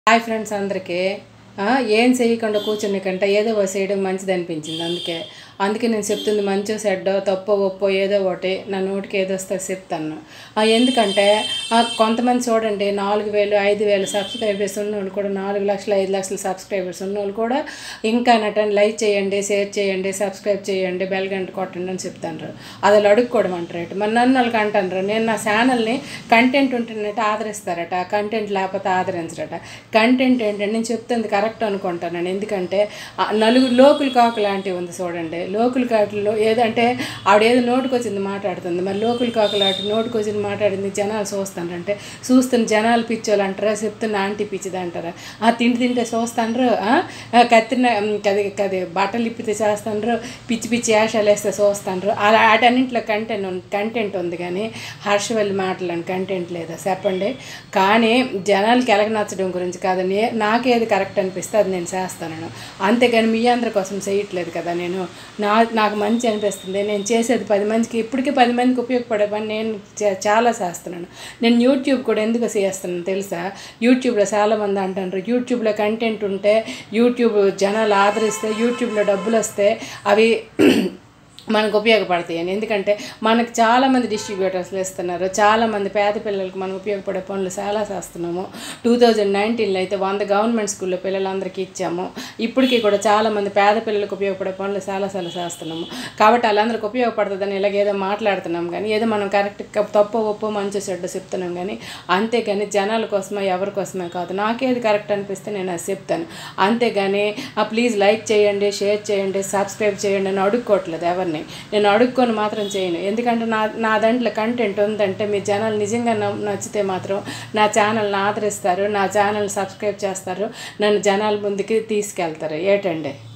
hi friends అందరికీ ఆ, ఏం చేయకుండా కూర్చుని కంటే ఏదో ఒకటి చేయడం మంచిది అనిపించింది అందుకే అందుకే నేను చెప్తుంది మంచో చెడ్డో తప్పో ఒప్పో ఏదో ఒకటి నా నోటికి ఏదో వస్తే చెప్తాను ఆ, ఎందుకంటే ఆ, కొంతమంది చూడండి నాలుగు వేలు ఐదు వేలు సబ్స్క్రైబర్స్ ఉన్న వాళ్ళు కూడా నాలుగు లక్షలు ఐదు లక్షల సబ్స్క్రైబర్స్ ఉన్న వాళ్ళు కూడా ఇంకా నటన లైక్ చేయండి షేర్ చేయండి సబ్స్క్రైబ్ చేయండి బెల్ గంట కొట్టండి అని చెప్తాను అది వాళ్ళు అడుక్కోవడం అంటారు మరి నన్ను వాళ్ళకి అంటారు నేను నా ఛానల్ని కంటెంట్ ఉంటున్నట్టు ఆదరిస్తారట కంటెంట్ లేకపోతే ఆదరించరట కంటెంట్ ఏంటంటే నేను చెప్తుంది కరెక్ట్ అనుకుంటాను ఎందుకంటే ఆ నలుగురు లోకులు కాకు లాంటివి ఉంది చూడండి లోకులు కాకులు ఏదంటే ఆవిడ ఏదో నోటికి వచ్చింది మాట్లాడుతుంది మరి లోకులు కాకు లాంటి నోటికి వచ్చింది మాట్లాడింది జనాలు చూస్తానంటే చూస్తున్న జనాలు పిచ్చోళ్ళు అంటారా చెప్తున్న ఆంటీ పిచ్చిది అంటారా ఆ తిండి తింటే చూస్తాండ్రు ఆ, ఆ, కత్తిన కది కది బట్టలు ఇప్పితే చేస్తాండ్రు పిచ్చి పిచ్చి వేషాలు వేస్తే చూస్తాండ్రు అలా వాటన్నింటిలో కంటెంట్ కంటెంట్ ఉంది కానీ హర్షవల్లి మాటలని కంటెంట్ లేదా చెప్పండి కానీ జనాలకి ఎలాగ నచ్చడం గురించి కాదు నే నాకేది కరెక్ట్ అనిపిస్తే అది నేను చేస్తాను అంతేగాని మీ అందరి కోసం చేయట్లేదు కదా నేను నా నాకు మంచి అనిపిస్తుంది నేను చేసేది పది మందికి ఇప్పటికీ పది మందికి ఉపయోగపడే పని నేను చే- చాలా చేస్తున్నాను నేను యూట్యూబ్ కూడా ఎందుకు చేస్తున్నాను తెలుసా యూట్యూబ్లో చాలామంది అంటారు యూట్యూబ్లో కంటెంట్ ఉంటే యూట్యూబ్ జనాలు ఆదరిస్తే యూట్యూబ్లో డబ్బులు వస్తే అవి మనకు ఉపయోగపడతాయి అని ఎందుకంటే మనకు చాలామంది డిస్ట్రిబ్యూటర్స్లు ఇస్తున్నారు చాలామంది పేద పిల్లలకు మనం ఉపయోగపడే పనులు చాలా చేస్తున్నాము టూ థౌజండ్ నైన్టీన్లో అయితే వంద గవర్నమెంట్ స్కూల్లో పిల్లలందరికీ ఇచ్చాము ఇప్పటికీ కూడా చాలామంది పేద పిల్లలకు ఉపయోగపడే పనులు చాలా చాలా చేస్తున్నాము కాబట్టి వాళ్ళందరికీ ఉపయోగపడుతుందని ఇలాగ ఏదో మాట్లాడుతున్నాం కానీ ఏదో మనం కరెక్ట్ తప్పు ఒప్పు మంచి చెడ్డ చెప్తున్నాం కానీ అంతేగాని జనాల కోసమే ఎవరి కోసమే కాదు నాకేది కరెక్ట్ అనిపిస్తే నేను అది చెప్తాను అంతేగాని ప్లీజ్ లైక్ చేయండి షేర్ చేయండి సబ్స్క్రైబ్ చేయండి అని అడుక్కోవట్లేదు ఎవరిని నేను అడుక్కొని మాత్రం చేయను ఎందుకంటే నా నా దాంట్లో కంటెంట్ ఉందంటే మీ జనాలు నిజంగా న- నచ్చితే మాత్రం నా ఛానల్ని ఆదరిస్తారు నా ఛానల్ సబ్స్క్రైబ్ చేస్తారు నన్ను జనాల ముందుకి తీసుకెళ్తారు ఏటండి